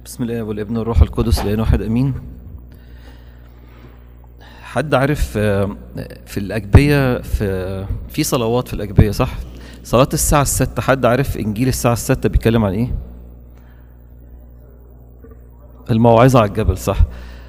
بسم الله والابن والروح القدس الان واحد امين حد عارف آه، في الاجبيه في في صلوات في الاجبيه صح صلاه الساعه الستة حد عارف انجيل الساعه الستة بيتكلم عن ايه الموعظه على الجبل صح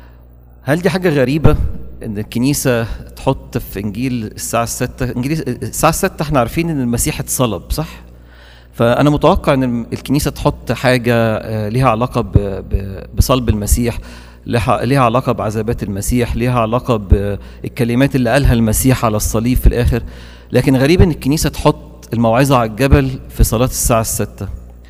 هل دي حاجه غريبه ان الكنيسه تحط في انجيل الساعه الستة انجيل الساعه الستة احنا عارفين ان المسيح اتصلب صح فانا متوقع ان الكنيسه تحط حاجه آه، ليها علاقه ب- ب- بصلب المسيح لها ليها علاقه بعذابات المسيح ليها علاقه بالكلمات اللي قالها المسيح على الصليب في الاخر لكن غريب ان الكنيسه تحط الموعظه على الجبل في صلاه الساعه الستة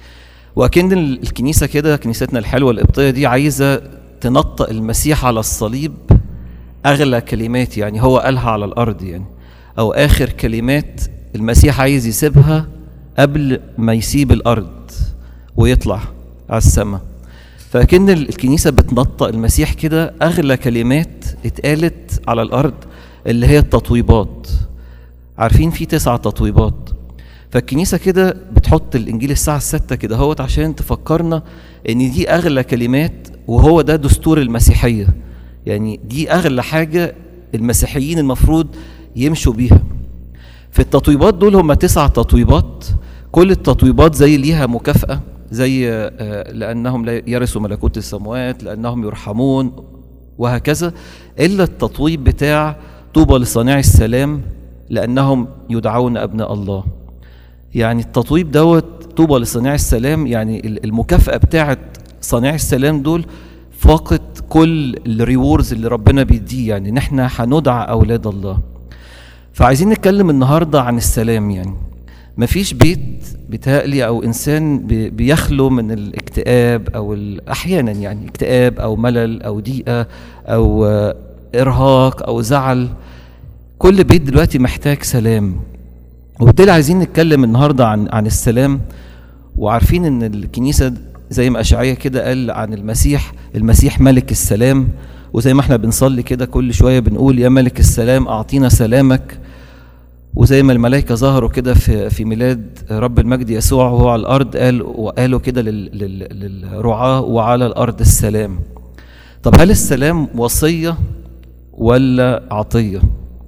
واكن ال- الكنيسه كده كنيستنا الحلوه القبطيه دي عايزه تنطق المسيح على الصليب اغلى كلمات يعني هو قالها على الارض يعني او اخر كلمات المسيح عايز يسيبها قبل ما يسيب الارض ويطلع على السماء فكن ال- الكنيسه بتنطق المسيح كده اغلى كلمات اتقالت على الارض اللي هي التطويبات عارفين في تسع تطويبات فالكنيسه كده بتحط الانجيل الساعه الستة كده هوت عشان تفكرنا ان دي اغلى كلمات وهو ده دستور المسيحيه يعني دي اغلى حاجه المسيحيين المفروض يمشوا بيها في التطويبات دول هم تسع تطويبات كل التطويبات زي ليها مكافأة زي آه، لأنهم لا يرثوا ملكوت السماوات لأنهم يرحمون وهكذا إلا التطويب بتاع طوبى لصانعي السلام لأنهم يدعون أبناء الله يعني التطويب دوت طوبى لصانعي السلام يعني ال- المكافأة بتاعت صانعي السلام دول فاقت كل الريوردز اللي ربنا بيديه يعني ان احنا هندعى اولاد الله فعايزين نتكلم النهارده عن السلام يعني مفيش بيت بيتهيألي او انسان بي- بيخلو من الاكتئاب او ال- احيانا يعني اكتئاب او ملل او ضيقه او آه، ارهاق او زعل كل بيت دلوقتي محتاج سلام وبالتالي عايزين نتكلم النهارده عن عن السلام وعارفين ان الكنيسه زي ما اشعياء كده قال عن المسيح المسيح ملك السلام وزي ما احنا بنصلي كده كل شويه بنقول يا ملك السلام اعطينا سلامك وزي ما الملائكه ظهروا كده في في ميلاد رب المجد يسوع وهو على الارض قال وقالوا كده لل- لل- للرعاه وعلى الارض السلام طب هل السلام وصيه ولا عطيه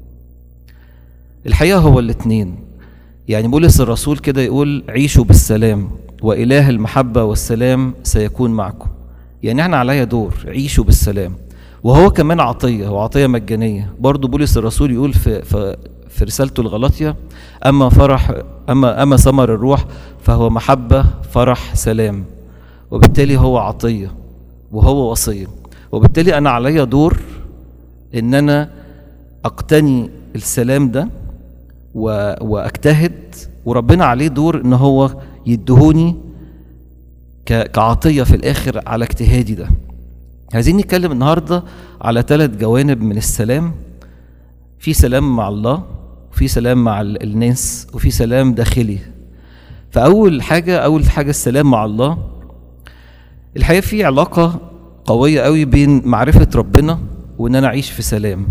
الحقيقه هو الاثنين يعني بولس الرسول كده يقول عيشوا بالسلام واله المحبه والسلام سيكون معكم يعني احنا عليا دور عيشوا بالسلام وهو كمان عطيه هو عطيه مجانيه برضو بولس الرسول يقول في في في رسالته الغلاطيه اما فرح اما اما ثمر الروح فهو محبه فرح سلام وبالتالي هو عطيه وهو وصيه وبالتالي انا عليا دور ان انا اقتني السلام ده و... واجتهد وربنا عليه دور ان هو يدهوني ك... كعطيه في الاخر على اجتهادي ده عايزين نتكلم النهارده على ثلاث جوانب من السلام في سلام مع الله وفي سلام مع ال- الناس وفي سلام داخلي فاول حاجه اول حاجه السلام مع الله الحقيقه في علاقه قويه قوي بين معرفه ربنا وان انا اعيش في سلام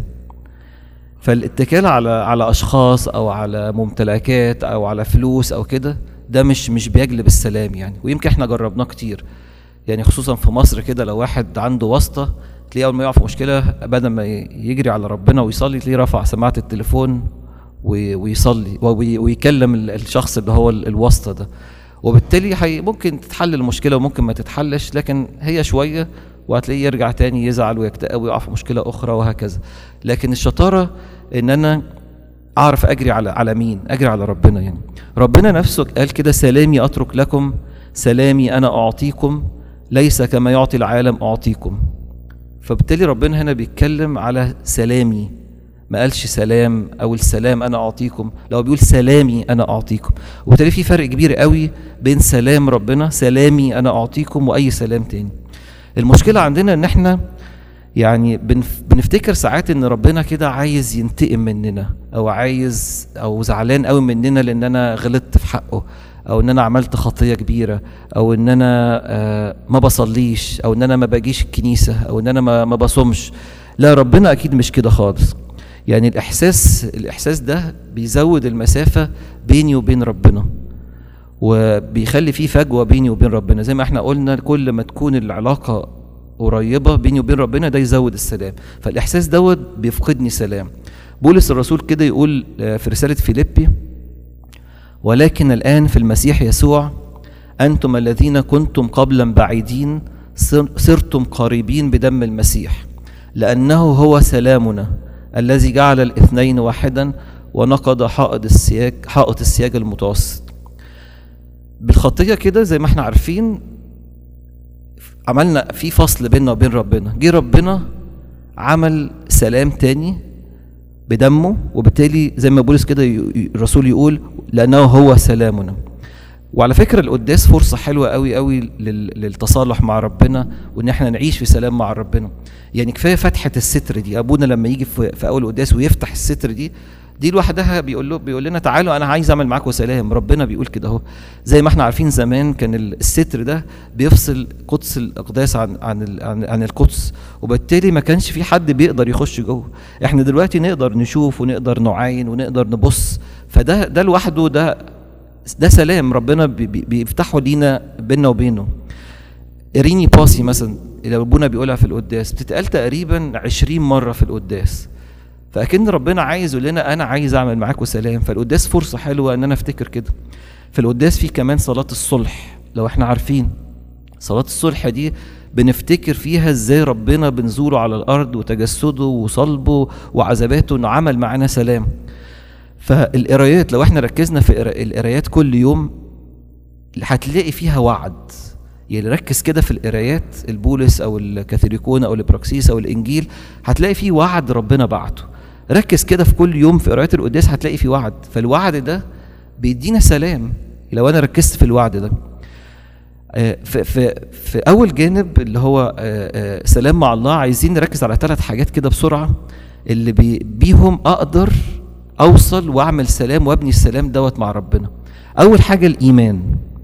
فالاتكال على على اشخاص او على ممتلكات او على فلوس او كده ده مش مش بيجلب السلام يعني ويمكن احنا جربناه كتير يعني خصوصا في مصر كده لو واحد عنده واسطه تلاقيه اول ما يقع في مشكله بدل ما ي- يجري على ربنا ويصلي تلاقيه رفع سماعه التليفون وي- ويصلي وي- ويكلم ال- الشخص اللي هو ال- الواسطه ده وبالتالي حي ممكن تتحل المشكله وممكن ما تتحلش لكن هي شويه وهتلاقيه يرجع تاني يزعل ويكتئب ويقع في مشكله اخرى وهكذا لكن الشطاره ان انا اعرف اجري على على مين اجري على ربنا يعني ربنا نفسه قال كده سلامي اترك لكم سلامي انا اعطيكم ليس كما يعطي العالم اعطيكم فبالتالي ربنا هنا بيتكلم على سلامي ما قالش سلام او السلام انا اعطيكم لو بيقول سلامي انا اعطيكم وبالتالي في فرق كبير قوي بين سلام ربنا سلامي انا اعطيكم واي سلام تاني المشكله عندنا ان احنا يعني بنف بنفتكر ساعات ان ربنا كده عايز ينتقم مننا او عايز او زعلان قوي مننا لان انا غلطت في حقه او ان انا عملت خطيه كبيره او ان انا آه ما بصليش او ان انا ما باجيش الكنيسه او ان انا ما, ما بصومش لا ربنا اكيد مش كده خالص يعني الاحساس الاحساس ده بيزود المسافه بيني وبين ربنا وبيخلي في فجوه بيني وبين ربنا زي ما احنا قلنا كل ما تكون العلاقه قريبه بيني وبين ربنا ده يزود السلام فالاحساس دوت بيفقدني سلام بولس الرسول كده يقول آه، في رساله فيليبي ولكن الان في المسيح يسوع انتم الذين كنتم قبلا بعيدين صر- صرتم قريبين بدم المسيح لانه هو سلامنا الذي جعل الاثنين واحدا ونقض حائط السياج حائط السياج المتوسط بالخطيه كده زي ما احنا عارفين عملنا في فصل بيننا وبين ربنا جه ربنا عمل سلام تاني بدمه وبالتالي زي ما بولس كده ي- ي- الرسول يقول لانه هو سلامنا وعلى فكره القداس فرصه حلوه قوي قوي لل- للتصالح مع ربنا وان احنا نعيش في سلام مع ربنا يعني كفايه فتحه الستر دي ابونا لما يجي في, في اول القداس ويفتح الستر دي دي لوحدها بيقول له بيقول لنا تعالوا انا عايز اعمل معاكم سلام ربنا بيقول كده اهو زي ما احنا عارفين زمان كان ال- الستر ده بيفصل قدس الاقداس عن عن ال- عن, عن القدس وبالتالي ما كانش في حد بيقدر يخش جوه احنا دلوقتي نقدر نشوف ونقدر نعاين ونقدر نبص فده ده لوحده ده ده سلام ربنا بي- بي- بيفتحه لينا بيننا وبينه اريني باسي مثلا اللي ابونا بيقولها في القداس بتتقال تقريبا 20 مره في القداس فاكن ربنا عايز يقول لنا انا عايز اعمل معاكم سلام فالقداس فرصه حلوه ان انا افتكر كده في القداس في كمان صلاه الصلح لو احنا عارفين صلاه الصلح دي بنفتكر فيها ازاي ربنا بنزوره على الارض وتجسده وصلبه وعذاباته انه عمل معانا سلام فالقرايات لو احنا ركزنا في قرا- القرايات كل يوم هتلاقي فيها وعد يعني ركز كده في القرايات البولس او الكاثوليكون او البراكسيس او الانجيل هتلاقي فيه وعد ربنا بعته ركز كده في كل يوم في قراءات القداس هتلاقي فيه وعد فالوعد ده بيدينا سلام لو انا ركزت في الوعد ده آه، في في في اول جانب اللي هو آه، آه، سلام مع الله عايزين نركز على ثلاث حاجات كده بسرعه اللي بي بيهم اقدر اوصل واعمل سلام وابني السلام دوت مع ربنا اول حاجه الايمان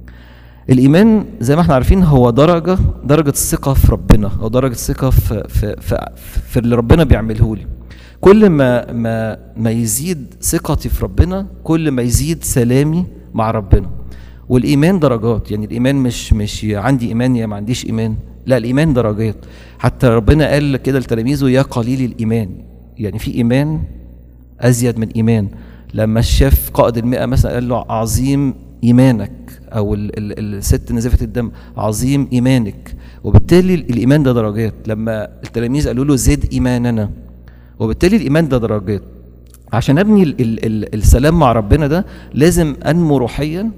الايمان زي ما احنا عارفين هو درجه درجه الثقه في ربنا او درجه الثقه في في في, في اللي ربنا بيعمله لي كل ما ما ما يزيد ثقتي في ربنا كل ما يزيد سلامي مع ربنا والايمان درجات يعني الايمان مش مش يا عندي ايمان يا ما عنديش ايمان لا الايمان درجات حتى ربنا قال كده لتلاميذه يا قليل الايمان يعني في ايمان ازيد من ايمان لما شاف قائد المئة مثلا قال له عظيم ايمانك او ال ال الست نزفه الدم عظيم ايمانك وبالتالي الايمان ده درجات لما التلاميذ قالوا له زد ايماننا وبالتالي الايمان ده درجات عشان ابني ال ال ال السلام مع ربنا ده لازم انمو روحيا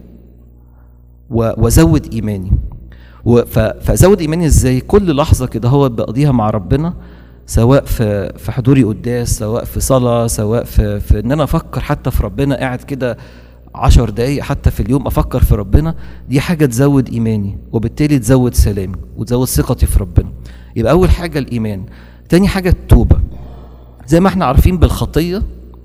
و- وازود ايماني و- ف- فازود ايماني ازاي كل لحظه كده هو بقضيها مع ربنا سواء في في حضوري قداس سواء في صلاه سواء في في ان انا افكر حتى في ربنا قاعد كده عشر دقايق حتى في اليوم افكر في ربنا دي حاجه تزود ايماني وبالتالي تزود سلامي وتزود ثقتي في ربنا يبقى اول حاجه الايمان تاني حاجه التوبه زي ما احنا عارفين بالخطيه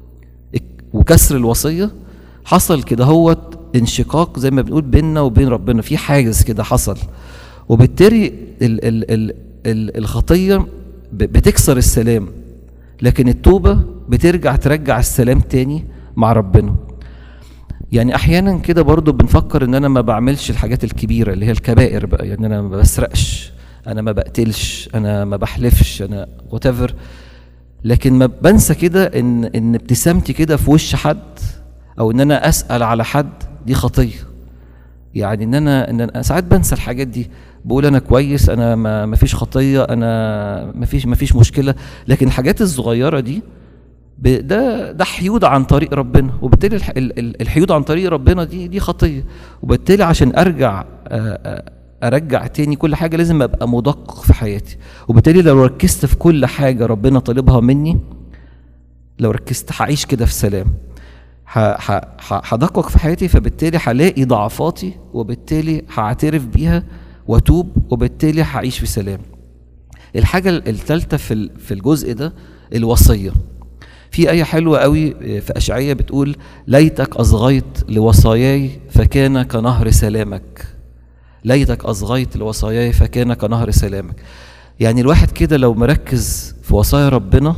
وكسر الوصيه حصل كده هوت انشقاق زي ما بنقول بيننا وبين ربنا في حاجز كده حصل وبالتالي ال ال ال ال الخطيه ب- بتكسر السلام لكن التوبه بترجع ترجع السلام تاني مع ربنا يعني احيانا كده برضو بنفكر ان انا ما بعملش الحاجات الكبيره اللي هي الكبائر بقى يعني انا ما بسرقش انا ما بقتلش انا ما بحلفش انا whatever لكن ما بنسى كده ان ان ابتسامتي كده في وش حد او ان انا اسال على حد دي خطيه يعني ان انا ان انا ساعات بنسى الحاجات دي بقول انا كويس انا ما ما فيش خطيه انا ما فيش ما فيش مشكله لكن الحاجات الصغيره دي ب- ده ده حيود عن طريق ربنا وبالتالي الح- ال- ال- الحيود عن طريق ربنا دي دي خطيه وبالتالي عشان ارجع آه، آه، ارجع تاني كل حاجه لازم ابقى مدقق في حياتي وبالتالي لو ركزت في كل حاجه ربنا طالبها مني لو ركزت هعيش كده في سلام ه- ه- ه- هدقق في حياتي فبالتالي هلاقي ضعفاتي وبالتالي هعترف بيها واتوب وبالتالي هعيش في سلام الحاجة الثالثة في ال- في الجزء ده الوصية في آية حلوة قوي في أشعية بتقول ليتك أصغيت لوصاياي فكان كنهر سلامك ليتك أصغيت لوصاياي فكان كنهر سلامك يعني الواحد كده لو مركز في وصايا ربنا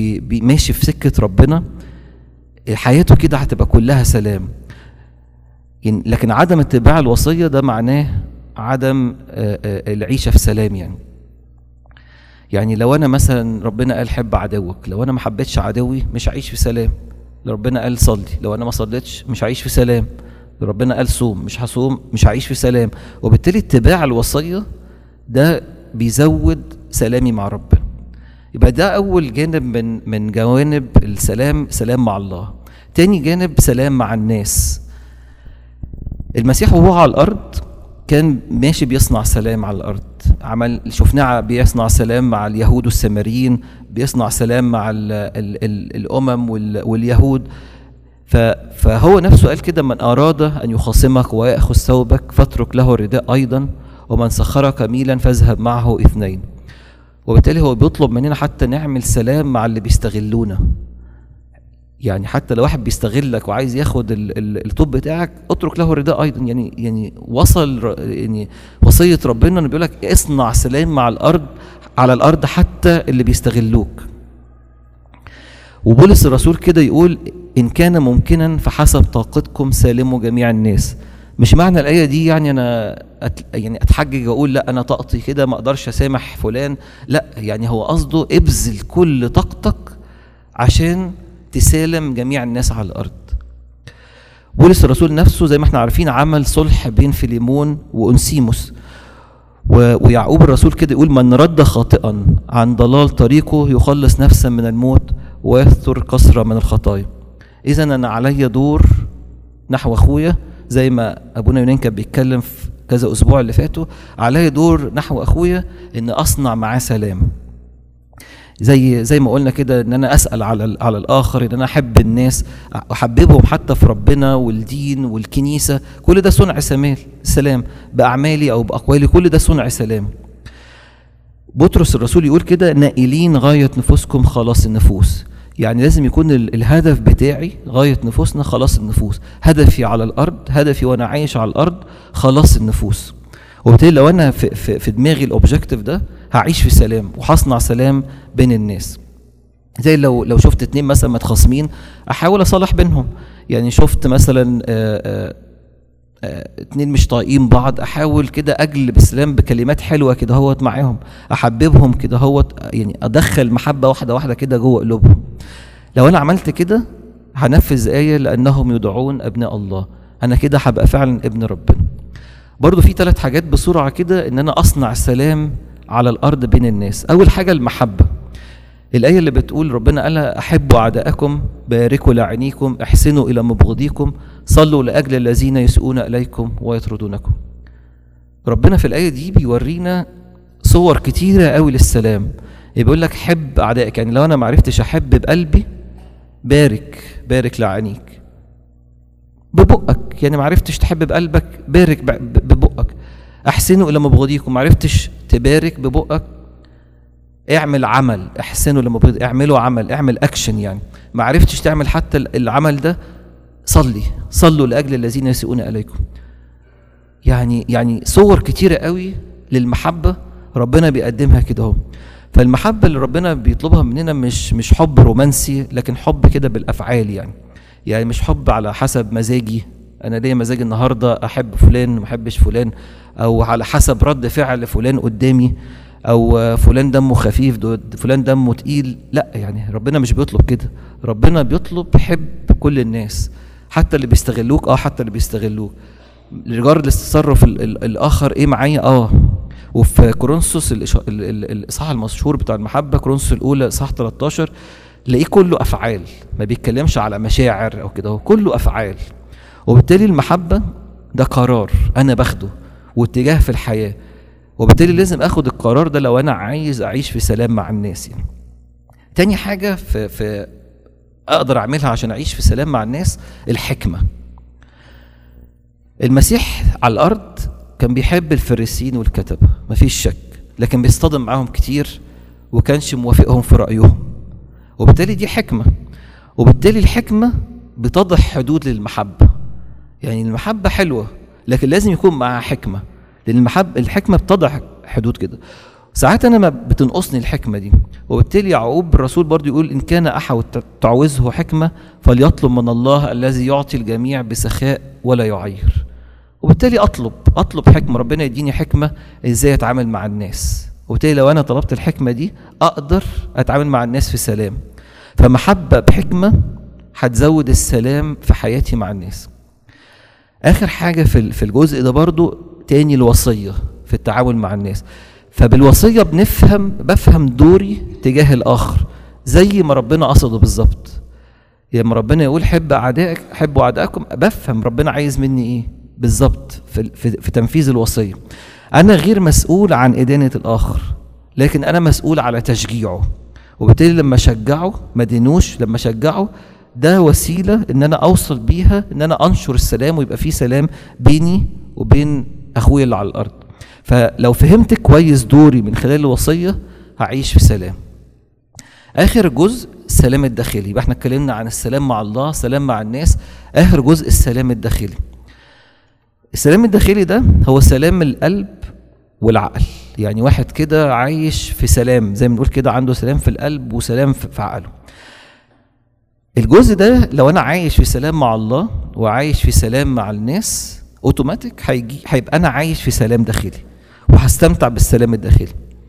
وماشي في سكة ربنا حياته كده هتبقى كلها سلام يعني لكن عدم اتباع الوصيه ده معناه عدم آه، آه، العيشه في سلام يعني يعني لو انا مثلا ربنا قال حب عدوك لو انا ما حبيتش عدوي مش هعيش في سلام لو ربنا قال صلي لو انا ما صليتش مش هعيش في سلام لو ربنا قال صوم مش هصوم مش هعيش في سلام وبالتالي اتباع الوصيه ده بيزود سلامي مع ربنا يبقى ده اول جانب من من جوانب السلام سلام مع الله تاني جانب سلام مع الناس المسيح وهو على الارض كان ماشي بيصنع سلام على الارض عمل شفناه بيصنع سلام مع اليهود والسامريين بيصنع سلام مع ال ال ال الامم وال واليهود ف- فهو نفسه قال كده من اراد ان يخاصمك وياخذ ثوبك فاترك له الرداء ايضا ومن سخرك ميلا فاذهب معه اثنين وبالتالي هو بيطلب مننا حتى نعمل سلام مع اللي بيستغلونا يعني حتى لو واحد بيستغلك وعايز ياخد ال- ال- الطب بتاعك اترك له الرداء ايضا يعني يعني وصل ر- يعني وصيه ربنا انه بيقول لك اصنع سلام مع الارض على الارض حتى اللي بيستغلوك وبولس الرسول كده يقول ان كان ممكنا فحسب طاقتكم سالموا جميع الناس مش معنى الايه دي يعني انا أت يعني اتحجج واقول لا انا طاقتي كده ما اقدرش اسامح فلان لا يعني هو قصده ابذل كل طاقتك عشان تسالم جميع الناس على الارض بولس الرسول نفسه زي ما احنا عارفين عمل صلح بين فيليمون وانسيموس و- ويعقوب الرسول كده يقول من رد خاطئا عن ضلال طريقه يخلص نفسا من الموت ويستر كسرة من الخطايا اذا انا عليا دور نحو اخويا زي ما ابونا يونان كان بيتكلم في كذا اسبوع اللي فاتوا عليا دور نحو اخويا ان اصنع معاه سلام زي زي ما قلنا كده ان انا اسال على ال- على الاخر ان انا احب الناس احببهم حتى في ربنا والدين والكنيسه كل ده صنع سلام سلام باعمالي او باقوالي كل ده صنع سلام بطرس الرسول يقول كده نائلين غايه نفوسكم خلاص النفوس يعني لازم يكون ال- الهدف بتاعي غايه نفوسنا خلاص النفوس هدفي على الارض هدفي وانا عايش على الارض خلاص النفوس وبالتالي لو انا في, في, في دماغي الاوبجيكتيف ده هعيش في سلام وهصنع سلام بين الناس زي لو لو شفت اتنين مثلا متخاصمين احاول اصالح بينهم يعني شفت مثلا آه، آه، آه، اتنين مش طايقين بعض احاول كده اجلب السلام بكلمات حلوه كده هوت معاهم احببهم كده هوت يعني ادخل محبه واحده واحده كده جوه قلوبهم لو انا عملت كده هنفذ ايه لانهم يدعون ابناء الله انا كده هبقى فعلا ابن ربنا برضو في ثلاث حاجات بسرعه كده ان انا اصنع سلام على الارض بين الناس اول حاجه المحبه الآية اللي بتقول ربنا قال أحبوا أعداءكم باركوا لعينيكم احسنوا إلى مبغضيكم صلوا لأجل الذين يسيئون إليكم ويطردونكم ربنا في الآية دي بيورينا صور كتيرة قوي للسلام بيقول لك حب أعدائك يعني لو أنا ما عرفتش أحب بقلبي بارك بارك لعينيك ببقك يعني ما عرفتش تحب بقلبك بارك ب- ببقك احسنوا الى مبغضيكم ما عرفتش تبارك ببقك اعمل عمل احسنوا لما بغض اعملوا عمل اعمل اكشن يعني ما عرفتش تعمل حتى ال- العمل ده صلي صلوا لاجل الذين يسيئون اليكم يعني يعني صور كتيره قوي للمحبه ربنا بيقدمها كده اهو فالمحبه اللي ربنا بيطلبها مننا مش مش حب رومانسي لكن حب كده بالافعال يعني يعني مش حب على حسب مزاجي انا ليا مزاج النهارده احب فلان وما احبش فلان او على حسب رد فعل فلان قدامي او فلان دمه خفيف دو- فلان دمه تقيل لا يعني ربنا مش بيطلب كده ربنا بيطلب حب كل الناس حتى اللي بيستغلوك اه حتى اللي بيستغلوك ريجارد التصرف ال- ال- الاخر ايه معايا اه وفي كورنثوس الإش- ال- ال- الاصحاح المشهور بتاع المحبه كورنثوس الاولى اصحاح 13 تلاقيه كله افعال ما بيتكلمش على مشاعر او كده هو كله افعال وبالتالي المحبه ده قرار انا باخده واتجاه في الحياه وبالتالي لازم اخد القرار ده لو انا عايز اعيش في سلام مع الناس يعني تاني حاجه في في اقدر اعملها عشان اعيش في سلام مع الناس الحكمه المسيح على الارض كان بيحب الفريسيين والكتبه مفيش شك لكن بيصطدم معاهم كتير وكانش موافقهم في رايهم وبالتالي دي حكمه وبالتالي الحكمه بتضع حدود للمحبه يعني المحبه حلوه لكن لازم يكون معاها حكمه لان المحبه الحكمه بتضع حدود كده ساعات انا ما بتنقصني الحكمه دي وبالتالي يعقوب الرسول برضو يقول ان كان احد تعوزه حكمه فليطلب من الله الذي يعطي الجميع بسخاء ولا يعير وبالتالي اطلب اطلب حكمه ربنا يديني حكمه ازاي اتعامل مع الناس وبالتالي لو انا طلبت الحكمه دي اقدر اتعامل مع الناس في سلام فمحبه بحكمه هتزود السلام في حياتي مع الناس اخر حاجه في في الجزء ده برضو تاني الوصيه في التعامل مع الناس فبالوصيه بنفهم بفهم دوري تجاه الاخر زي ما ربنا قصده بالظبط لما ربنا يقول حب اعدائك حبوا اعدائكم بفهم ربنا عايز مني ايه بالظبط في, في, في تنفيذ الوصيه انا غير مسؤول عن ادانه الاخر لكن انا مسؤول على تشجيعه وبالتالي لما اشجعه ما دينوش لما اشجعه ده وسيله ان انا اوصل بيها ان انا انشر السلام ويبقى في سلام بيني وبين اخويا اللي على الارض فلو فهمت كويس دوري من خلال الوصيه هعيش في سلام اخر جزء السلام الداخلي يبقى احنا اتكلمنا عن السلام مع الله سلام مع الناس اخر جزء السلام الداخلي السلام الداخلي ده هو سلام القلب والعقل يعني واحد كده عايش في سلام زي ما بنقول كده عنده سلام في القلب وسلام في عقله الجزء ده لو انا عايش في سلام مع الله وعايش في سلام مع الناس اوتوماتيك هيجي هيبقى انا عايش في سلام داخلي وهستمتع بالسلام الداخلي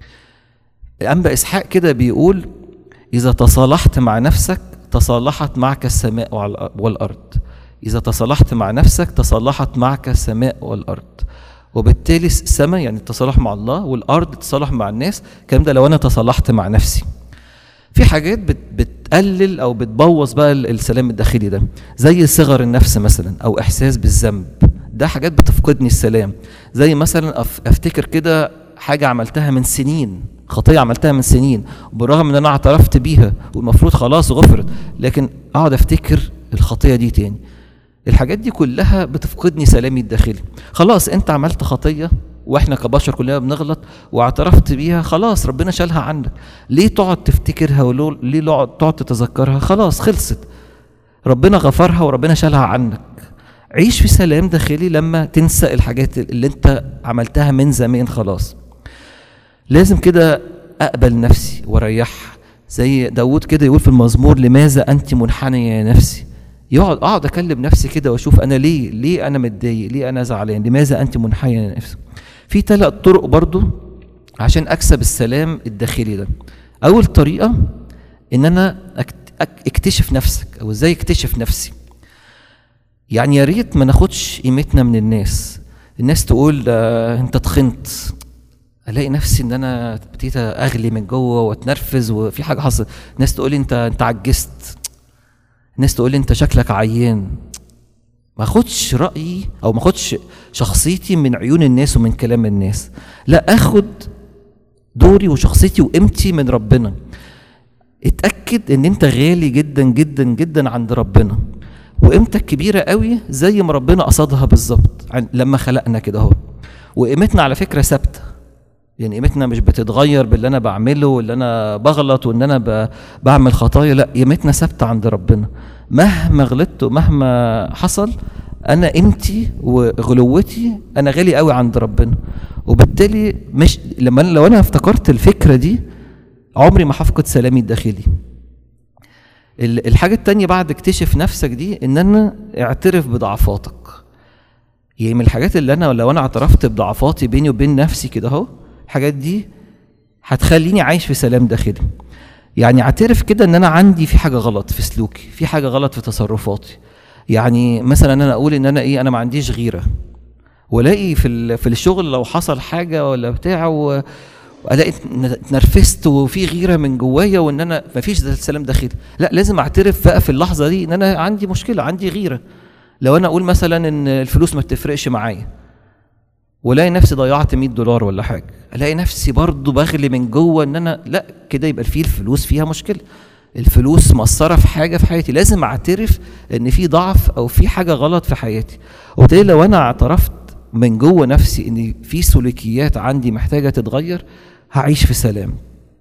الانبا اسحاق كده بيقول اذا تصالحت مع نفسك تصالحت معك السماء والارض اذا تصالحت مع نفسك تصالحت معك السماء والارض وبالتالي السماء يعني التصالح مع الله والارض تصالح مع الناس الكلام ده لو انا تصالحت مع نفسي في حاجات بت بتقلل او بتبوظ بقى السلام الداخلي ده زي صغر النفس مثلا او احساس بالذنب ده حاجات بتفقدني السلام زي مثلا افتكر كده حاجه عملتها من سنين خطيه عملتها من سنين بالرغم ان انا اعترفت بيها والمفروض خلاص غفرت لكن اقعد افتكر الخطيه دي تاني الحاجات دي كلها بتفقدني سلامي الداخلي خلاص انت عملت خطيه واحنا كبشر كلنا بنغلط واعترفت بيها خلاص ربنا شالها عنك ليه تقعد تفتكرها وليه تقعد تتذكرها خلاص خلصت ربنا غفرها وربنا شالها عنك عيش في سلام داخلي لما تنسى الحاجات اللي انت عملتها من زمان خلاص لازم كده اقبل نفسي واريحها زي داود كده يقول في المزمور لماذا انت منحنيه يا نفسي يقعد اقعد اكلم نفسي كده واشوف انا ليه ليه انا متضايق ليه انا زعلان لماذا انت منحنيه يا نفسي في ثلاث طرق برضو عشان اكسب السلام الداخلي ده اول طريقه ان انا اكتشف نفسك او ازاي اكتشف نفسي يعني يا ريت ما ناخدش قيمتنا من الناس الناس تقول آه انت تخنت الاقي نفسي ان انا ابتديت اغلي من جوه واتنرفز وفي حاجه حصلت ناس تقول لي انت انت عجزت ناس تقول لي انت شكلك عيان ما اخدش رايي او ما اخدش شخصيتي من عيون الناس ومن كلام الناس لا اخد دوري وشخصيتي وقيمتي من ربنا اتاكد ان انت غالي جدا جدا جدا عند ربنا وقيمتك كبيره قوي زي ما ربنا قصدها بالظبط لما خلقنا كده اهو وقيمتنا على فكره ثابته يعني قيمتنا مش بتتغير باللي انا بعمله واللي انا بغلط وان انا بعمل خطايا لا قيمتنا ثابته عند ربنا مهما غلطت ومهما حصل انا قيمتي وغلوتي انا غالي قوي عند ربنا وبالتالي مش لما لو انا افتكرت الفكره دي عمري ما هفقد سلامي الداخلي الحاجه التانية بعد اكتشف نفسك دي ان انا اعترف بضعفاتك يعني من الحاجات اللي انا لو انا اعترفت بضعفاتي بيني وبين نفسي كده اهو الحاجات دي هتخليني عايش في سلام داخلي يعني اعترف كده ان انا عندي في حاجه غلط في سلوكي في حاجه غلط في تصرفاتي يعني مثلا انا اقول ان انا ايه انا ما عنديش غيره والاقي في في الشغل لو حصل حاجه ولا بتاع و... والاقي اتنرفزت وفي غيره من جوايا وان انا ما فيش سلام داخلي لا لازم اعترف بقى في اللحظه دي ان انا عندي مشكله عندي غيره لو انا اقول مثلا ان الفلوس ما بتفرقش معايا والاقي نفسي ضيعت 100 دولار ولا حاجه الاقي نفسي برضو بغلي من جوه ان انا لا كده يبقى في الفلوس فيها مشكله الفلوس مأثرة في حاجة في حياتي لازم أعترف إن في ضعف أو في حاجة غلط في حياتي وبالتالي لو أنا اعترفت من جوه نفسي إن في سلوكيات عندي محتاجة تتغير هعيش في سلام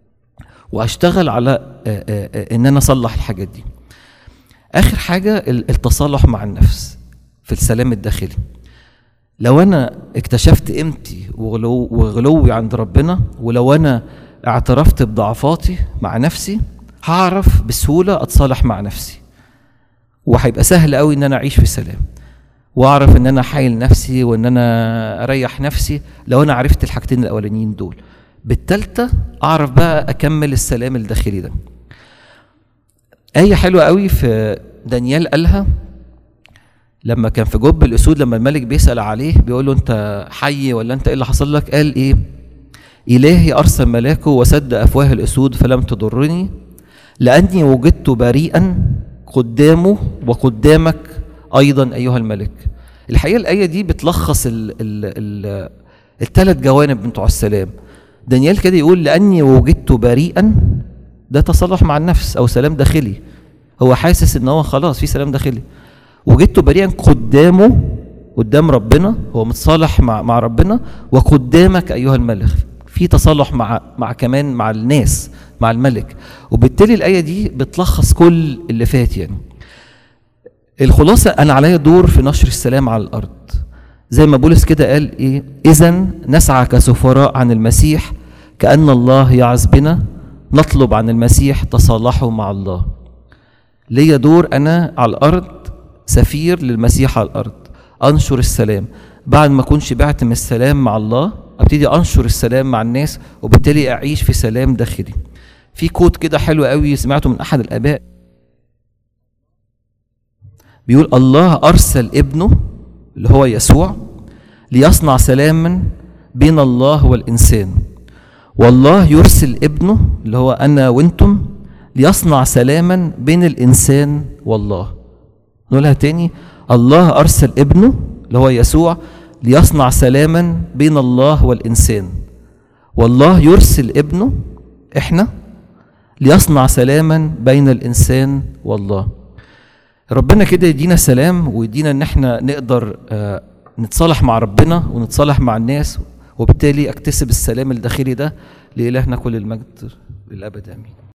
وأشتغل على إن أنا أصلح الحاجات دي آخر حاجة التصالح مع النفس في السلام الداخلي لو انا اكتشفت قيمتي وغلو وغلوي عند ربنا ولو انا اعترفت بضعفاتي مع نفسي هعرف بسهوله اتصالح مع نفسي وهيبقى سهل قوي ان انا اعيش في سلام واعرف ان انا احايل نفسي وان انا اريح نفسي لو انا عرفت الحاجتين الاولانيين دول بالتالتة اعرف بقى اكمل السلام الداخلي ده آية حلوة قوي في دانيال قالها لما كان في جب الأسود لما الملك بيسأل عليه بيقول له أنت حي ولا أنت إيه اللي حصل لك؟ قال إيه؟ إلهي أرسل ملاكه وسد أفواه الأسود فلم تضرني لأني وجدت بريئا قدامه وقدامك أيضا أيها الملك. الحقيقة الآية دي بتلخص ال ال ال الثلاث جوانب بتوع السلام. دانيال كده يقول لأني وجدت بريئا ده تصالح مع النفس أو سلام داخلي. هو حاسس إن هو خلاص في سلام داخلي. وجدته بريئا قدامه قدام ربنا هو متصالح مع مع ربنا وقدامك ايها الملك في تصالح مع مع كمان مع الناس مع الملك وبالتالي الايه دي بتلخص كل اللي فات يعني الخلاصه انا عليا دور في نشر السلام على الارض زي ما بولس كده قال ايه اذا نسعى كسفراء عن المسيح كان الله يعظ بنا نطلب عن المسيح تصالحه مع الله ليا دور انا على الارض سفير للمسيح على الارض انشر السلام بعد ما اكون شبعت من السلام مع الله ابتدي انشر السلام مع الناس وبالتالي اعيش في سلام داخلي في كود كده حلو قوي سمعته من احد الاباء بيقول الله ارسل ابنه اللي هو يسوع ليصنع سلاما بين الله والانسان والله يرسل ابنه اللي هو انا وانتم ليصنع سلاما بين الانسان والله نقولها تاني الله أرسل ابنه اللي هو يسوع ليصنع سلاما بين الله والإنسان والله يرسل ابنه إحنا ليصنع سلاما بين الإنسان والله ربنا كده يدينا سلام ويدينا إن إحنا نقدر آه نتصالح مع ربنا ونتصالح مع الناس وبالتالي أكتسب السلام الداخلي ده لإلهنا كل المجد للأبد آمين